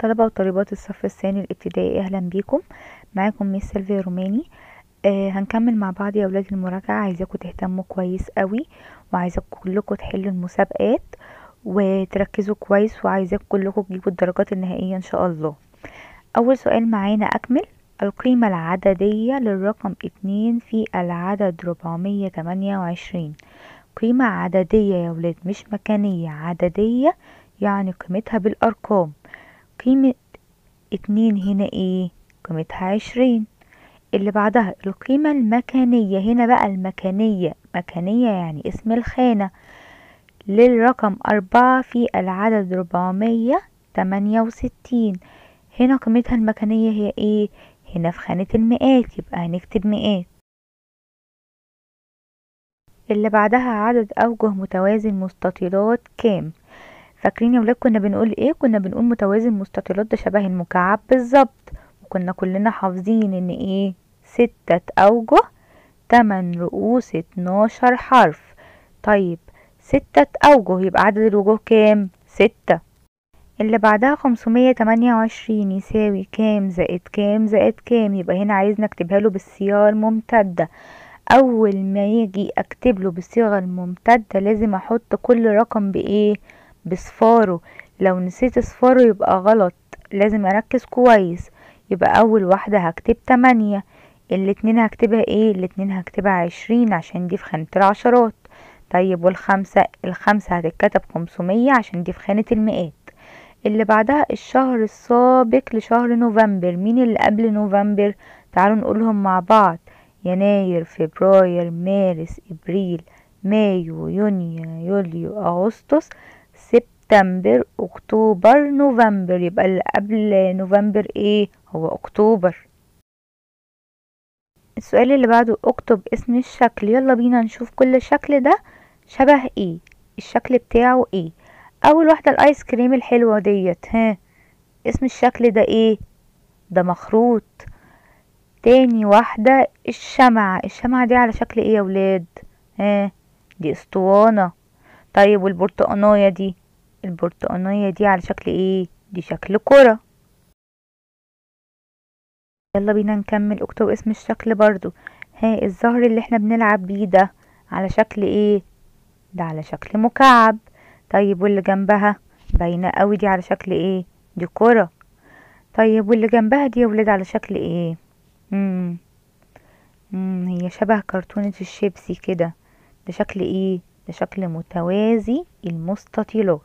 طلبة وطالبات الصف الثاني الابتدائي اهلا بيكم معاكم ميس سيلفيا روماني آه هنكمل مع بعض يا ولاد المراجعة عايزاكم تهتموا كويس قوي وعايزاكم كلكم تحلوا المسابقات وتركزوا كويس وعايزاكم كلكم تجيبوا الدرجات النهائية ان شاء الله اول سؤال معانا اكمل القيمة العددية للرقم اتنين في العدد ربعمية تمانية وعشرين قيمة عددية يا ولاد مش مكانية عددية يعني قيمتها بالأرقام قيمة اتنين هنا ايه قيمتها عشرين اللي بعدها القيمة المكانية هنا بقى المكانية مكانية يعني اسم الخانة للرقم أربعة في العدد ربعمية تمانية وستين هنا قيمتها المكانية هي ايه هنا في خانة المئات يبقى هنكتب مئات اللي بعدها عدد أوجه متوازي المستطيلات كام فاكرين يا ولاد كنا بنقول ايه كنا بنقول متوازي المستطيلات ده شبه المكعب بالظبط وكنا كلنا حافظين ان ايه ستة اوجه تمن رؤوس اتناشر حرف طيب ستة اوجه يبقى عدد الوجوه كام ستة اللي بعدها خمسمية تمانية وعشرين يساوي كام زائد كام زائد كام يبقى هنا عايز نكتبها له بالصيغة الممتدة اول ما يجي اكتب له بالصيغة الممتدة لازم احط كل رقم بايه بصفاره لو نسيت صفاره يبقى غلط لازم اركز كويس يبقى اول واحدة هكتب تمانية الاتنين هكتبها ايه الاتنين هكتبها عشرين عشان دي في خانة العشرات طيب والخمسة الخمسة هتتكتب خمسمية عشان دي في خانة المئات اللي بعدها الشهر السابق لشهر نوفمبر مين اللي قبل نوفمبر تعالوا نقولهم مع بعض يناير فبراير مارس ابريل مايو يونيو يوليو اغسطس سبتمبر اكتوبر نوفمبر يبقى اللي قبل نوفمبر ايه هو اكتوبر السؤال اللي بعده اكتب اسم الشكل يلا بينا نشوف كل شكل ده شبه ايه الشكل بتاعه ايه اول واحدة الايس كريم الحلوة ديت ها اسم الشكل ده ايه ده مخروط تاني واحدة الشمعة الشمعة دي على شكل ايه يا ولاد ها دي اسطوانة طيب والبرتقانية دي البرتقانية دي على شكل ايه دي شكل كرة يلا بينا نكمل اكتب اسم الشكل برضو ها الزهر اللي احنا بنلعب بيه ده على شكل ايه ده على شكل مكعب طيب واللي جنبها باينة قوي دي على شكل ايه دي كرة طيب واللي جنبها دي يا ولاد على شكل ايه مم. مم. هي شبه كرتونة الشيبسي كده ده شكل ايه ده شكل متوازي المستطيلات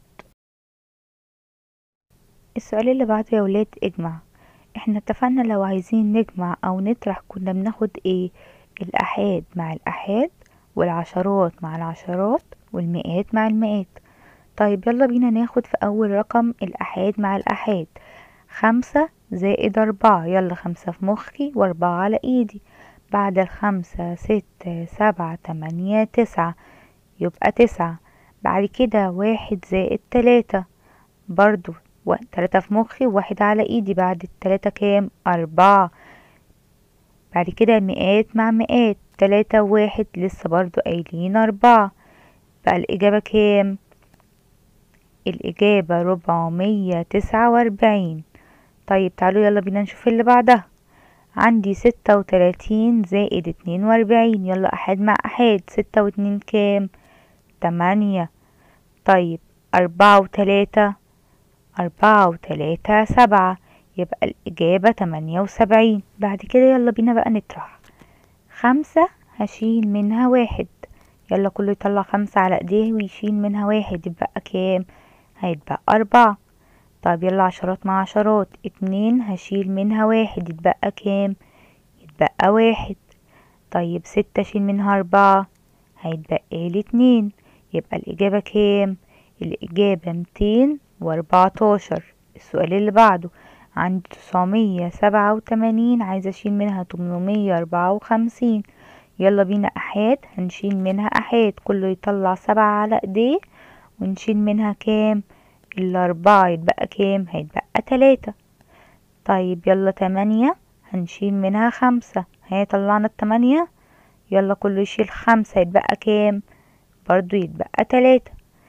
السؤال اللي بعده يا ولاد اجمع احنا اتفقنا لو عايزين نجمع او نطرح كنا بناخد ايه الاحاد مع الاحاد والعشرات مع العشرات والمئات مع المئات طيب يلا بينا ناخد في اول رقم الاحاد مع الاحاد خمسة زائد أربعة يلا خمسة في مخي وأربعة على إيدي بعد الخمسة ستة سبعة تمانية تسعة يبقى تسعة بعد كده واحد زائد تلاتة برضو تلاتة في مخي وواحد على إيدي بعد التلاتة كام أربعة بعد كده مئات مع مئات تلاتة وواحد لسه برضو قايلين أربعة بقى الإجابة كام الإجابة ربعمية تسعة وأربعين طيب تعالوا يلا بينا نشوف اللي بعدها عندي ستة وتلاتين زائد اتنين وأربعين يلا أحاد مع أحاد ستة واتنين كام تمانية طيب أربعة وتلاتة أربعة وتلاتة سبعة يبقى الإجابة تمانية وسبعين بعد كده يلا بينا بقى نطرح خمسة هشيل منها واحد يلا كله يطلع خمسة على ايديه ويشيل منها واحد يبقى كام هيتبقى أربعة طيب يلا عشرات مع عشرات اتنين هشيل منها واحد يتبقى كام يتبقى واحد طيب ستة اشيل منها أربعة هيتبقى لي اتنين يبقى الإجابة كام الإجابة ميتين وأربعتاشر السؤال اللي بعده عندي تسعمية سبعة وتمانين عايزة أشيل منها تمنمية أربعة وخمسين يلا بينا أحاد هنشيل منها أحاد كله يطلع سبعة على ايديه ونشيل منها كام الأربعة يتبقى كام هيتبقى تلاتة طيب يلا تمانية هنشيل منها خمسة هي طلعنا التمانية يلا كله يشيل خمسة يتبقى كام برضو يتبقى تلاتة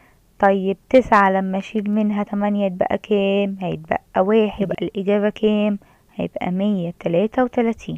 طيب تسعة لما اشيل منها تمانية يتبقى كام هيتبقى واحد يبقى الإجابة كام هيبقى مية تلاتة وتلاتين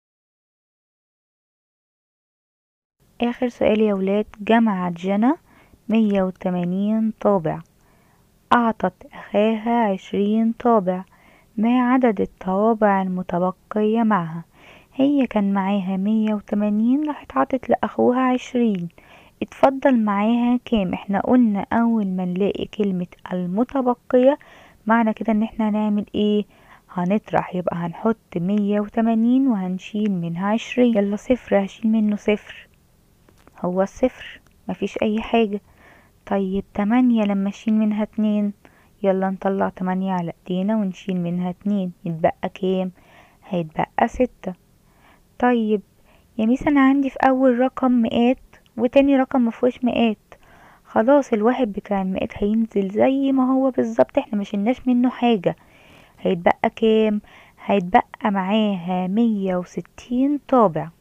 آخر سؤال يا ولاد جمعت جنى مية وتمانين طابع أعطت أخاها عشرين طابع ما عدد الطوابع المتبقية معها هي كان معاها مية وتمانين راحت عطت لأخوها عشرين اتفضل معاها كام احنا قلنا أول ما نلاقي كلمة المتبقية معنى كده ان احنا هنعمل ايه هنطرح يبقى هنحط مية وتمانين وهنشيل منها عشرين يلا صفر هشيل منه صفر هو الصفر مفيش اي حاجة طيب تمانية لما اشيل منها اتنين يلا نطلع تمانية على ايدينا ونشيل منها اتنين يتبقى كام هيتبقى ستة طيب يا ميس انا عندي في اول رقم مئات وتاني رقم مفهوش مئات خلاص الواحد بتاع المئات هينزل زي ما هو بالظبط احنا مشلناش منه حاجة هيتبقى كام هيتبقى معاها مية وستين طابع